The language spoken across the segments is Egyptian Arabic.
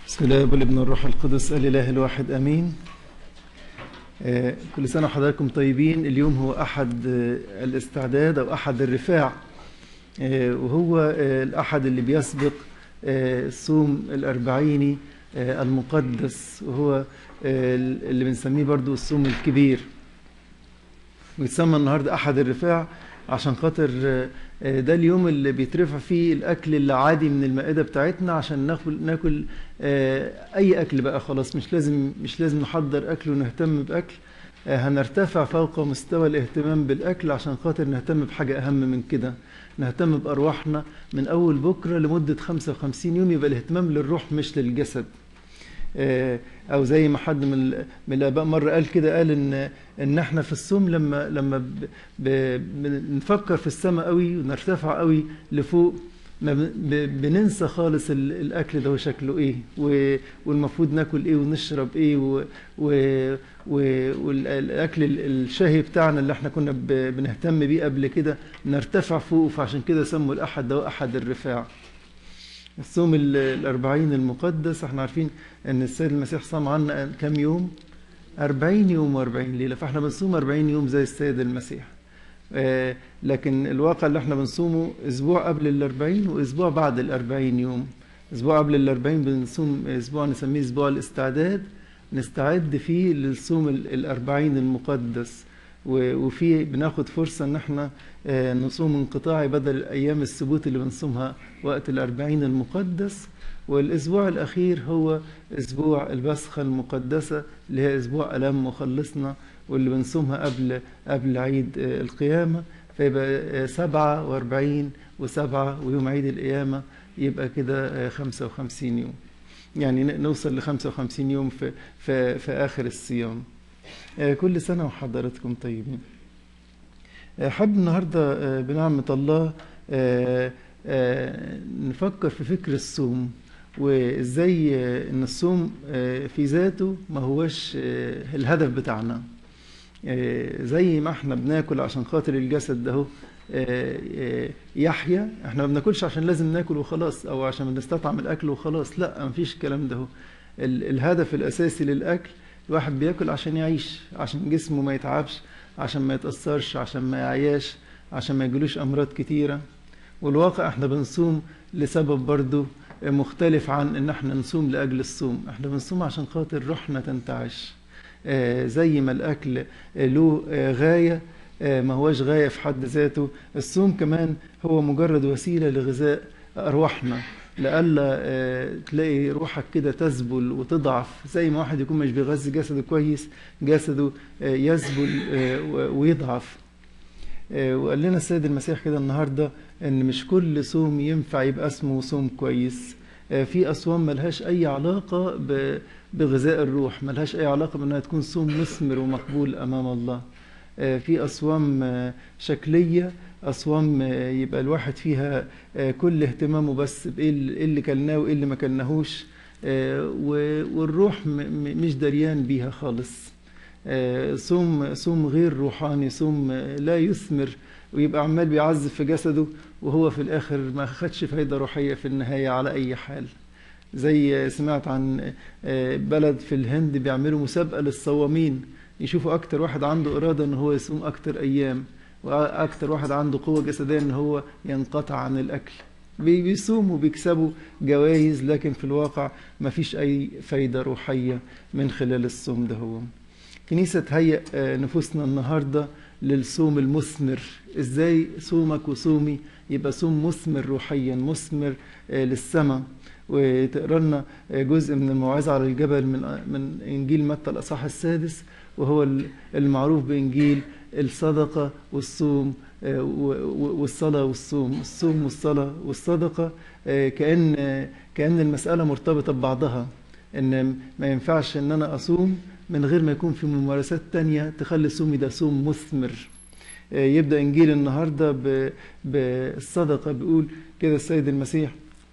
بسم الله والابن الروح القدس الاله الواحد امين آه، كل سنه وحضراتكم طيبين اليوم هو احد آه، الاستعداد او احد الرفاع آه، وهو آه، الاحد اللي بيسبق آه، الصوم الاربعيني آه، المقدس وهو آه، اللي بنسميه برضو الصوم الكبير ويتسمى النهارده احد الرفاع عشان خاطر آه، آه، ده اليوم اللي بيترفع فيه الاكل اللي عادي من المائده بتاعتنا عشان ناكل ناكل آه، اي اكل بقى خلاص مش لازم مش لازم نحضر اكل ونهتم باكل آه، هنرتفع فوق مستوى الاهتمام بالاكل عشان خاطر نهتم بحاجه اهم من كده نهتم بارواحنا من اول بكره لمده 55 يوم يبقى الاهتمام للروح مش للجسد آه، او زي ما حد من ال- من الاباء مره قال كده قال ان ان احنا في الصوم لما لما ب- ب- بنفكر في السماء قوي ونرتفع قوي لفوق ما ب- ب- بننسى خالص ال- الاكل ده هو شكله ايه و- والمفروض ناكل ايه ونشرب ايه و- و- و- والاكل ال- الشهي بتاعنا اللي احنا كنا ب- بنهتم بيه قبل كده نرتفع فوق فعشان كده سموا الاحد ده هو احد الرفاع الصوم ال- الأربعين المقدس احنا عارفين ان السيد المسيح صام عنا كم يوم أربعين يوم وأربعين ليلة فاحنا بنصوم أربعين يوم زي السيد المسيح آه، لكن الواقع اللي احنا بنصومه أسبوع قبل الأربعين وأسبوع بعد الأربعين يوم أسبوع قبل الأربعين بنصوم أسبوع نسميه أسبوع الاستعداد نستعد فيه للصوم ال- الأربعين المقدس و- وفي بناخد فرصة ان احنا آه، نصوم انقطاعي بدل ايام السبوت اللي بنصومها وقت الاربعين المقدس والاسبوع الاخير هو اسبوع البسخة المقدسة اللي هي اسبوع الام مخلصنا واللي بنصومها قبل قبل عيد آه، القيامة فيبقى آه، سبعة واربعين وسبعة ويوم عيد القيامة يبقى كده آه، خمسة وخمسين يوم يعني ن- نوصل لخمسة وخمسين يوم في, في, في آخر الصيام آه، كل سنة وحضراتكم طيبين آه، حابب النهاردة آه، بنعمة الله آه، آه، نفكر في فكر الصوم وازاي آه، ان الصوم آه، في ذاته ما هوش آه، الهدف بتاعنا آه، زي ما احنا بناكل عشان خاطر الجسد ده هو آه، آه، يحيا احنا ما بناكلش عشان لازم ناكل وخلاص او عشان بنستطعم الاكل وخلاص لا مفيش الكلام ده هو ال- الهدف الاساسي للاكل الواحد بياكل عشان يعيش عشان جسمه ما يتعبش عشان ما يتأثرش عشان ما يعياش عشان ما يجيلوش أمراض كتيرة والواقع احنا بنصوم لسبب برضو مختلف عن ان احنا نصوم لأجل الصوم احنا بنصوم عشان خاطر روحنا تنتعش آه، زي ما الأكل آه، له آه، غاية آه، ما هوش غاية في حد ذاته الصوم كمان هو مجرد وسيلة لغذاء أرواحنا لئلا آه، تلاقي روحك كده تذبل وتضعف زي ما واحد يكون مش بيغذي جسده كويس جسده آه، يذبل آه، و- ويضعف آه، وقال لنا السيد المسيح كده النهارده ان مش كل صوم ينفع يبقى اسمه صوم كويس آه، في اصوام ملهاش اي علاقه ب- بغذاء الروح ملهاش اي علاقه بانها تكون صوم مثمر ومقبول امام الله آه، في اصوام آه، شكليه اصوام آه، يبقى الواحد فيها آه، كل اهتمامه بس بايه اللي إيه اللي كلناه وايه اللي ما كلناهوش آه، و- والروح م- م- مش دريان بيها خالص آه، صوم صوم غير روحاني صوم آه، لا يثمر ويبقى عمال بيعذب في جسده وهو في الاخر ما خدش فايده روحيه في النهايه على اي حال زي آه، سمعت عن آه، بلد في الهند بيعملوا مسابقه للصوامين يشوفوا اكتر واحد عنده اراده ان هو يصوم اكتر ايام واكتر واحد عنده قوه جسديه ان هو ينقطع عن الاكل بي- بيصوموا وبيكسبوا جوائز لكن في الواقع ما فيش اي فايده روحيه من خلال الصوم ده هو كنيسة تهيئ آه، نفوسنا النهاردة للصوم المثمر ازاي صومك وصومي يبقى صوم مثمر روحيا مثمر آه، للسماء وتقرا لنا آه، جزء من الموعظة على الجبل من من انجيل متى الاصحاح السادس وهو ال- المعروف بانجيل الصدقة والصوم آه، و- و- والصلاة والصوم الصوم والصلاة والصدقة آه، كأن آه، كأن المسألة مرتبطة ببعضها ان ما ينفعش ان انا اصوم من غير ما يكون في ممارسات تانية تخلي صومي ده صوم مثمر آه، يبدأ إنجيل النهاردة ب- بالصدقة بيقول كده السيد المسيح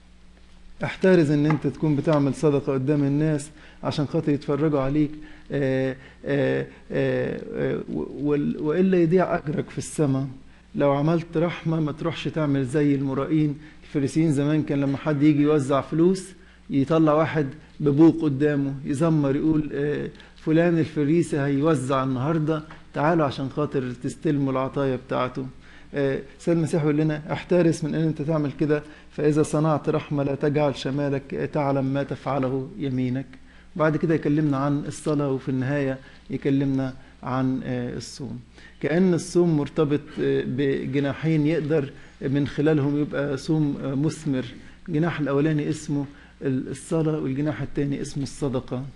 احترز ان انت تكون بتعمل صدقة قدام الناس عشان خاطر يتفرجوا عليك آه، آه، آه، آه، وال- وإلا يضيع أجرك في السماء لو عملت رحمة ما تروحش تعمل زي المرائين الفريسيين زمان كان لما حد يجي يوزع فلوس يطلع واحد ببوق قدامه يزمر يقول آه، فلان الفريسي هيوزع النهارده تعالوا عشان خاطر تستلموا العطايا بتاعته آه، سيد المسيح يقول لنا احترس من ان انت تعمل كده فاذا صنعت رحمه لا تجعل شمالك تعلم ما تفعله يمينك بعد كده يكلمنا عن الصلاه وفي النهايه يكلمنا عن آه، الصوم كأن الصوم مرتبط آه، بجناحين يقدر من خلالهم يبقى صوم آه، مثمر الجناح الأولاني اسمه الصلاة والجناح الثاني اسمه الصدقة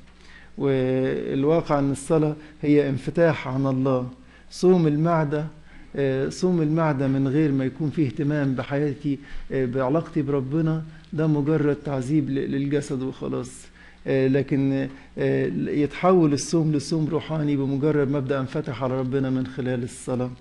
والواقع أن الصلاة هي انفتاح عن الله صوم المعدة آه، صوم المعدة من غير ما يكون فيه اهتمام بحياتي آه، بعلاقتي بربنا ده مجرد تعذيب ل- للجسد وخلاص آه، لكن آه، يتحول الصوم لصوم روحاني بمجرد ما ابدا انفتح على ربنا من خلال الصلاه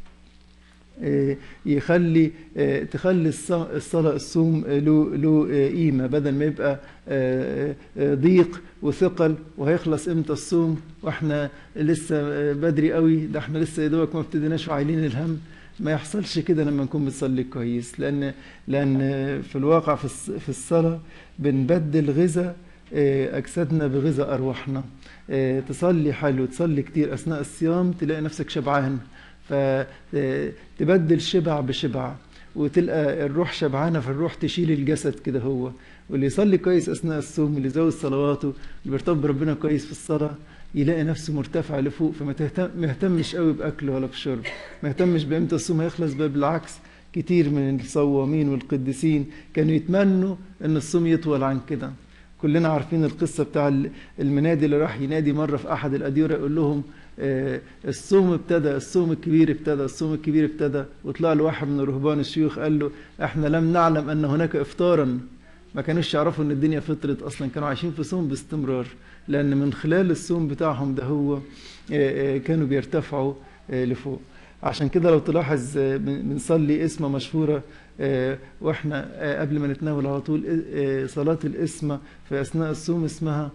آه، يخلي آه، تخلي الص- الصلاه الصوم آه، له له آه، قيمه بدل ما يبقى آه، آه، ضيق وثقل وهيخلص امتى الصوم واحنا لسه آه، بدري قوي ده احنا لسه يا دوبك ما ابتديناش وعايلين الهم ما يحصلش كده لما نكون بنصلي كويس لان لان في الواقع في الص- في الصلاه بنبدل غذاء آه، اجسادنا بغذاء ارواحنا آه، تصلي حلو تصلي كتير اثناء الصيام تلاقي نفسك شبعان فتبدل شبع بشبع وتلقى الروح شبعانه فالروح تشيل الجسد كده هو واللي يصلي كويس اثناء الصوم اللي يزود صلواته اللي بيرتبط بربنا كويس في الصلاه يلاقي نفسه مرتفع لفوق فما تهتم ما يهتمش قوي باكل ولا بشرب ما يهتمش بامتى الصوم هيخلص بل بالعكس كتير من الصوامين والقديسين كانوا يتمنوا ان الصوم يطول عن كده كلنا عارفين القصة بتاع ال- المنادي اللي راح ينادي مرة في أحد الأديرة يقول لهم آه، الصوم ابتدى الصوم الكبير ابتدى الصوم الكبير ابتدى وطلع له واحد من رهبان الشيوخ قال له احنا لم نعلم أن هناك إفطارا ما كانوش يعرفوا ان الدنيا فطرت اصلا كانوا عايشين في صوم باستمرار لان من خلال الصوم بتاعهم ده هو آه، آه، كانوا بيرتفعوا آه، لفوق عشان كده لو تلاحظ آه، بن- بنصلي اسمة مشهورة آه، واحنا آه، قبل ما نتناول على طول آه، صلاة الاسمة في أثناء الصوم اسمها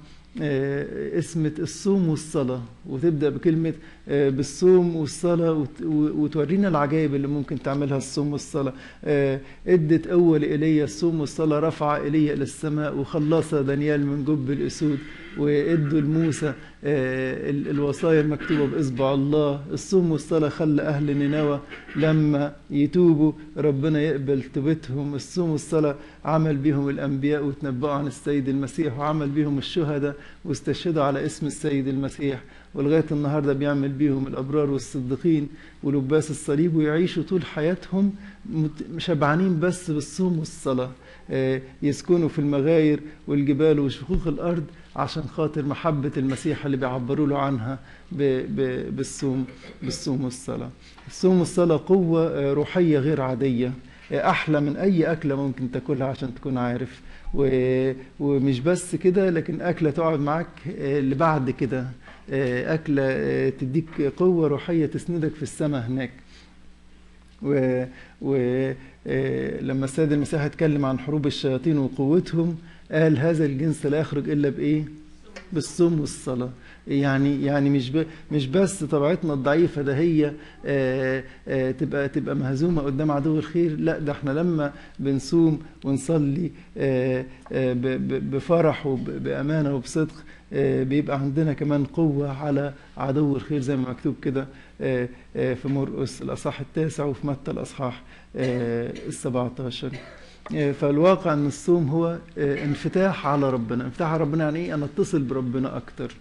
آه، اسمة الصوم والصلاة وتبدأ بكلمة آه، بالصوم والصلاة وت- و- وتورينا العجائب اللي ممكن تعملها الصوم والصلاة آه، ادت أول إيليا الصوم والصلاة رفع إيليا إلى السماء وخلص دانيال من جب الأسود وادوا لموسى آه، ال- الوصايا المكتوبة بإصبع الله الصوم والصلاة خلى أهل نينوى لما يتوبوا ربنا يقبل توبتهم الصوم والصلاة عمل بيهم الأنبياء وتنبأوا عن السيد المسيح وعمل بيهم الشهداء واستشهدوا على اسم السيد المسيح ولغاية النهاردة بيعمل بيهم الأبرار والصديقين ولباس الصليب ويعيشوا طول حياتهم مت- شبعانين بس بالصوم والصلاة آه، يسكنوا في المغاير والجبال وشقوق الأرض عشان خاطر محبة المسيح اللي بيعبروا له عنها ب- ب- بالصوم بالصوم والصلاة الصوم والصلاة قوة آه، روحية غير عادية آه، أحلى من أي أكلة ممكن تاكلها عشان تكون عارف و- ومش بس كده لكن أكلة تقعد معاك آه، لبعد كده آه، أكلة آه، تديك قوة روحية تسندك في السماء هناك و, و آه، لما السيد المسيح اتكلم عن حروب الشياطين وقوتهم قال هذا الجنس لا يخرج الا بايه؟ بالصوم والصلاه يعني يعني مش ب... مش بس طبيعتنا الضعيفه ده هي آه، آه، تبقى تبقى مهزومه قدام عدو الخير لا ده احنا لما بنصوم ونصلي آه، آه، ب- ب- بفرح وبامانه وبصدق آه، بيبقى عندنا كمان قوه على عدو الخير زي ما مكتوب كده آه، آه، في مرقس الاصحاح التاسع وفي متى الاصحاح السبعة عشر فالواقع ان الصوم هو آه، انفتاح على ربنا انفتاح على ربنا يعني ايه انا اتصل بربنا اكتر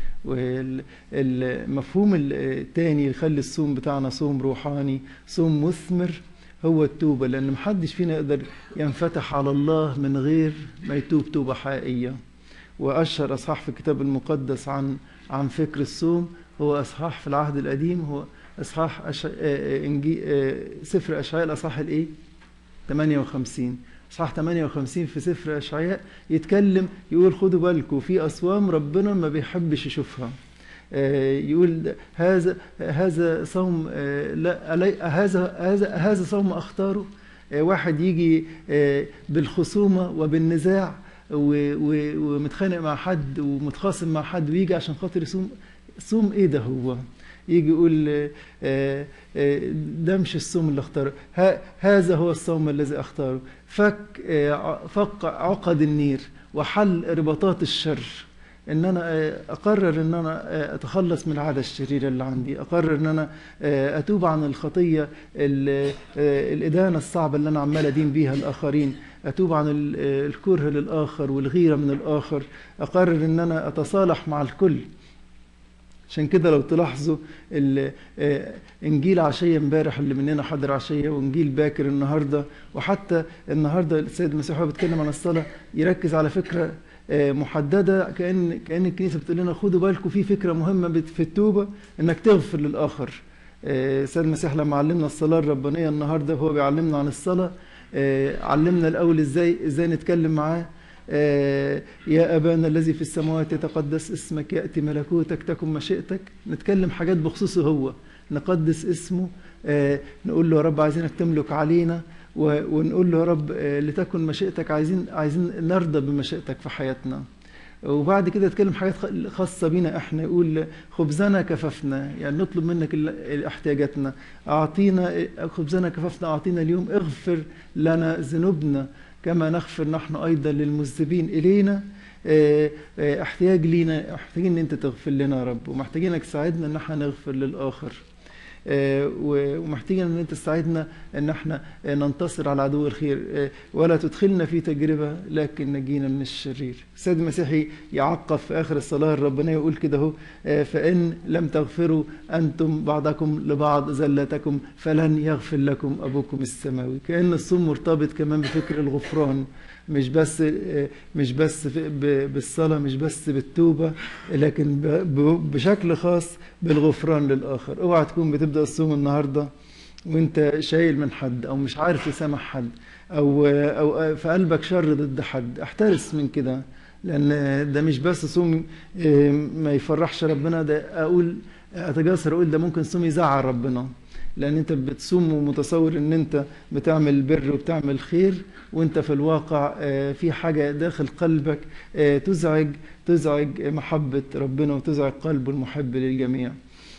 والمفهوم الثاني اللي يخلي الصوم بتاعنا صوم روحاني صوم مثمر هو التوبة لأن محدش فينا يقدر ينفتح على الله من غير ما يتوب توبة حقيقية وأشهر أصحاح في الكتاب المقدس عن عن فكر الصوم هو أصحاح في العهد القديم هو أصحاح أش... آه، آه، إنجي... آه، سفر أشعياء الأصحاح الإيه؟ 58 اصحاح 58 في سفر اشعياء يتكلم يقول خدوا بالكم في اصوام ربنا ما بيحبش يشوفها آه، يقول ده- هذا هذا صوم آه، لا ألي- هذا هذا هذا صوم اختاره آه، واحد يجي آه، بالخصومه وبالنزاع و- و- ومتخانق مع حد ومتخاصم مع حد ويجي عشان خاطر يصوم صوم ايه ده هو يجي يقول آه، آه، آه، ده مش الصوم اللي اختاره ه- هذا هو الصوم الذي اختاره فك آه، ع- فك عقد النير وحل رباطات الشر ان انا اقرر ان انا اتخلص من العاده الشريره اللي عندي اقرر ان انا اتوب عن الخطيه الادانه الصعبه اللي انا عمال ادين بيها الاخرين اتوب عن الكره للاخر والغيره من الاخر اقرر ان انا اتصالح مع الكل عشان كده لو تلاحظوا انجيل عشيه امبارح اللي مننا حضر عشيه وانجيل باكر النهارده وحتى النهارده السيد المسيح وهو بيتكلم عن الصلاه يركز على فكره محدده كان كان الكنيسه بتقول لنا خدوا بالكم في فكره مهمه في التوبه انك تغفر للاخر السيد المسيح لما علمنا الصلاه الربانيه النهارده وهو بيعلمنا عن الصلاه علمنا الاول ازاي ازاي نتكلم معاه يا أبانا الذي في السماوات يتقدس اسمك يأتي ملكوتك تكن مشيئتك نتكلم حاجات بخصوصه هو نقدس اسمه نقول له يا رب عايزينك تملك علينا ونقول له يا رب لتكن مشيئتك عايزين عايزين نرضى بمشيئتك في حياتنا وبعد كده يتكلم حاجات خاصه بينا احنا يقول خبزنا كففنا يعني نطلب منك احتياجاتنا اعطينا خبزنا كففنا اعطينا اليوم اغفر لنا ذنوبنا كما نغفر نحن ايضا للمذنبين الينا احتياج لينا محتاجين ان انت تغفر لنا يا رب ومحتاجينك تساعدنا ان احنا نغفر للاخر ومحتاجين ان انت تساعدنا ان احنا ننتصر على عدو الخير ولا تدخلنا في تجربه لكن نجينا من الشرير السيد المسيحي يعقب في اخر الصلاه الربانيه يقول كده اهو فان لم تغفروا انتم بعضكم لبعض زلتكم فلن يغفر لكم ابوكم السماوي كان الصوم مرتبط كمان بفكر الغفران مش بس مش بس بالصلاه مش بس بالتوبه لكن بشكل خاص بالغفران للاخر اوعى تكون بتبدا الصوم النهارده وانت شايل من حد او مش عارف تسامح حد او او في قلبك شر ضد حد احترس من كده لان ده مش بس صوم ما يفرحش ربنا ده اقول اتجاسر اقول ده ممكن صوم يزعل ربنا لان انت بتصوم ومتصور ان انت بتعمل بر وبتعمل خير وانت في الواقع في حاجه داخل قلبك تزعج تزعج محبه ربنا وتزعج قلبه المحب للجميع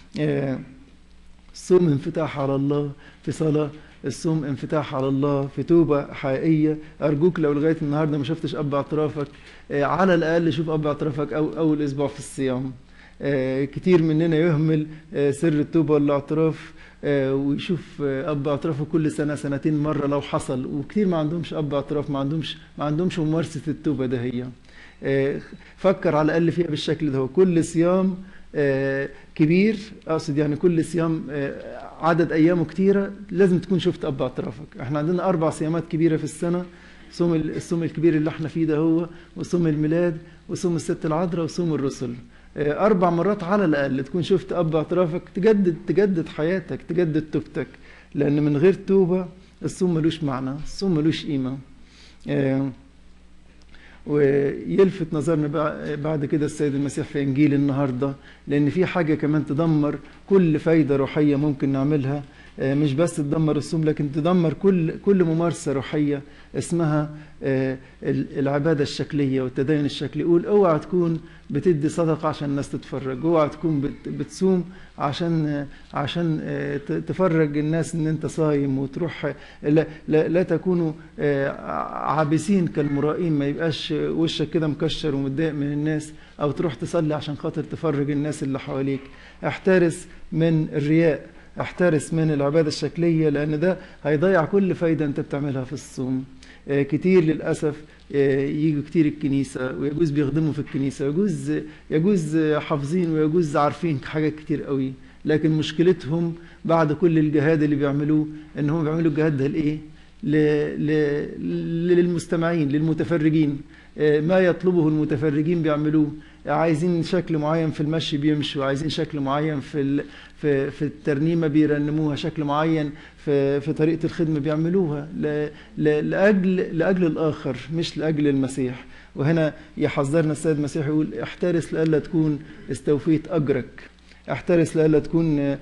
الصوم انفتاح على الله في صلاه الصوم انفتاح على الله في توبه حقيقيه ارجوك لو لغايه النهارده ما شفتش اب اعترافك على الاقل شوف اب اعترافك او اول اسبوع في الصيام كتير مننا يهمل سر التوبه والاعتراف ويشوف اب اعترافه كل سنه سنتين مره لو حصل وكتير ما عندهمش اب اعتراف ما عندهمش ما عندهمش ممارسه التوبه ده هي فكر على الاقل فيها بالشكل ده كل صيام كبير اقصد يعني كل صيام عدد ايامه كتيره لازم تكون شفت اب اعترافك احنا عندنا اربع صيامات كبيره في السنه صوم الصوم الكبير اللي احنا فيه ده هو وصوم الميلاد وصوم الست العذراء وصوم الرسل اربع مرات على الاقل تكون شفت اب اعترافك تجدد تجدد حياتك تجدد توبتك لان من غير توبه الصوم ملوش معنى الصوم ملوش قيمه ويلفت نظرنا بعد كده السيد المسيح في انجيل النهارده لان في حاجه كمان تدمر كل فايده روحيه ممكن نعملها مش بس تدمر الصوم لكن تدمر كل كل ممارسه روحيه اسمها العباده الشكليه والتدين الشكلي قول اوعى تكون بتدي صدقه عشان الناس تتفرج اوعى تكون بتصوم عشان عشان تفرج الناس ان انت صايم وتروح لا, لا, لا تكونوا عابسين كالمرائين ما يبقاش وشك كده مكشر ومتضايق من الناس او تروح تصلي عشان خاطر تفرج الناس اللي حواليك احترس من الرياء احترس من العبادة الشكلية لأن ده هيضيع كل فايدة أنت بتعملها في الصوم كتير للأسف يجوا كتير الكنيسة ويجوز بيخدموا في الكنيسة يجوز يجوز حافظين ويجوز عارفين حاجات كتير قوي لكن مشكلتهم بعد كل الجهاد اللي بيعملوه ان هم بيعملوا الجهاد ده لايه؟ للمستمعين للمتفرجين ما يطلبه المتفرجين بيعملوه عايزين شكل معين في المشي بيمشوا عايزين شكل معين في في في الترنيمه بيرنموها شكل معين في في طريقه الخدمه بيعملوها لاجل لاجل الاخر مش لاجل المسيح وهنا يحذرنا السيد المسيح يقول احترس لئلا تكون استوفيت اجرك احترس لئلا تكون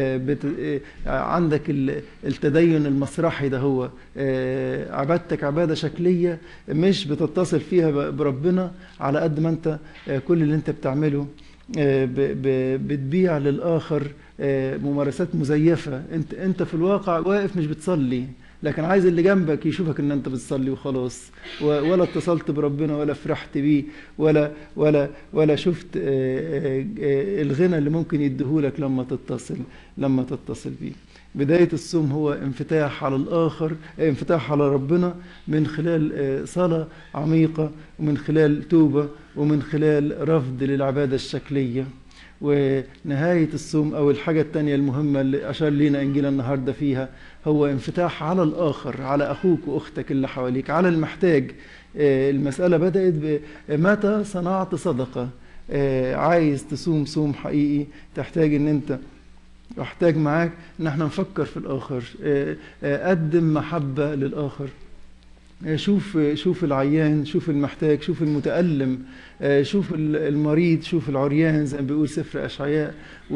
عندك التدين المسرحي ده هو عبادتك عباده شكليه مش بتتصل فيها بربنا على قد ما انت كل اللي انت بتعمله بتبيع للاخر ممارسات مزيفه انت انت في الواقع واقف مش بتصلي لكن عايز اللي جنبك يشوفك ان انت بتصلي وخلاص و- ولا اتصلت بربنا ولا فرحت بيه ولا ولا ولا شفت آه، آه، آه، الغنى اللي ممكن يديهولك لما تتصل لما تتصل بيه بداية الصوم هو انفتاح على الآخر آه، انفتاح على ربنا من خلال آه، صلاة عميقة ومن خلال توبة ومن خلال رفض للعبادة الشكلية ونهاية الصوم أو الحاجة التانية المهمة اللي أشار لينا إنجيل النهاردة فيها هو انفتاح على الآخر على أخوك وأختك اللي حواليك على المحتاج آه، المسألة بدأت بمتى صنعت صدقة آه، عايز تصوم صوم حقيقي تحتاج ان انت واحتاج معاك ان احنا نفكر في الاخر آه، آه، قدم محبة للاخر آه، شوف شوف العيان شوف المحتاج شوف المتألم آه، شوف ال- المريض شوف العريان زي ما بيقول سفر أشعياء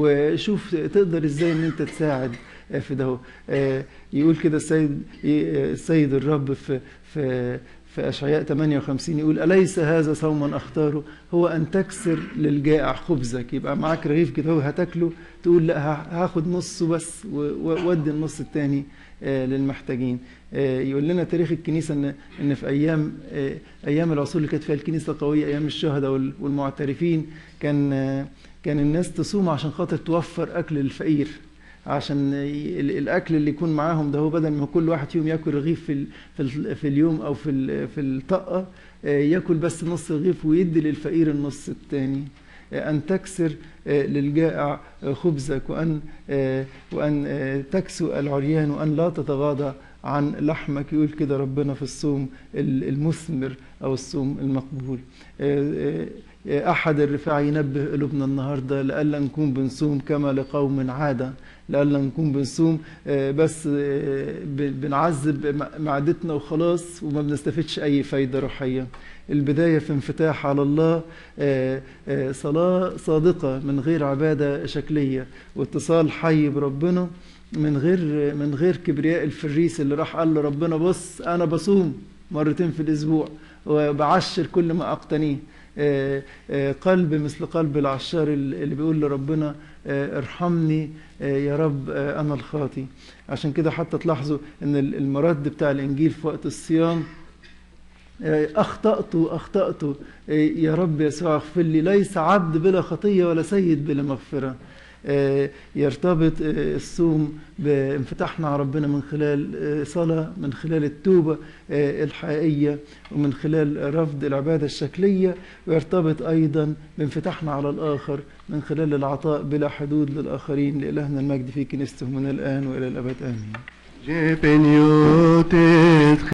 وشوف تقدر ازاي ان انت تساعد آه، في ده آه، يقول كده السيد ي- السيد الرب في في في أشعياء 58 يقول أليس هذا صوما أختاره هو أن تكسر للجائع خبزك يبقى معاك رغيف كده هو هتاكله تقول لا ه- هاخد نصه بس و- و- وادي النص التاني آه، للمحتاجين آه، يقول لنا تاريخ الكنيسة إن إن في أيام آه، أيام العصور اللي كانت فيها الكنيسة قوية أيام الشهداء وال- والمعترفين كان آه، كان الناس تصوم عشان خاطر توفر أكل للفقير عشان ي- ال- الاكل اللي يكون معاهم ده هو بدل ما كل واحد فيهم ياكل رغيف في ال- في ال- في اليوم او في ال- في الطاقه آه، ياكل بس نص رغيف ويدي للفقير النص الثاني أن تكسر آه، للجائع آه، خبزك وأن آه، وأن آه، تكسو العريان وأن لا تتغاضى عن لحمك يقول كده ربنا في الصوم ال- المثمر أو الصوم المقبول آه، آه، أحد الرفاع ينبه قلوبنا النهاردة لألا نكون بنصوم كما لقوم عادة لألا نكون بنصوم آه، بس آه، ب- بنعذب م- معدتنا وخلاص وما بنستفدش أي فايدة روحية البداية في انفتاح على الله آه، آه، صلاة صادقة من غير عبادة شكلية واتصال حي بربنا من غير من غير كبرياء الفريس اللي راح قال لربنا بص أنا بصوم مرتين في الأسبوع وبعشر كل ما أقتنيه آه، آه، قلب مثل قلب العشار اللي بيقول لربنا آه، ارحمني آه، يا رب آه، أنا الخاطي عشان كده حتى تلاحظوا أن المرد بتاع الإنجيل في وقت الصيام آه، أخطأت أخطأت آه، يا رب يسوع اغفر لي ليس عبد بلا خطية ولا سيد بلا مغفرة آه، يرتبط آه، الصوم بانفتاحنا على ربنا من خلال آه، صلاة من خلال التوبة آه، الحقيقية ومن خلال رفض العبادة الشكلية ويرتبط أيضا بانفتاحنا على الآخر من خلال العطاء بلا حدود للآخرين لإلهنا المجد في كنيسته من الآن وإلى الأبد آمين J'ai peignoté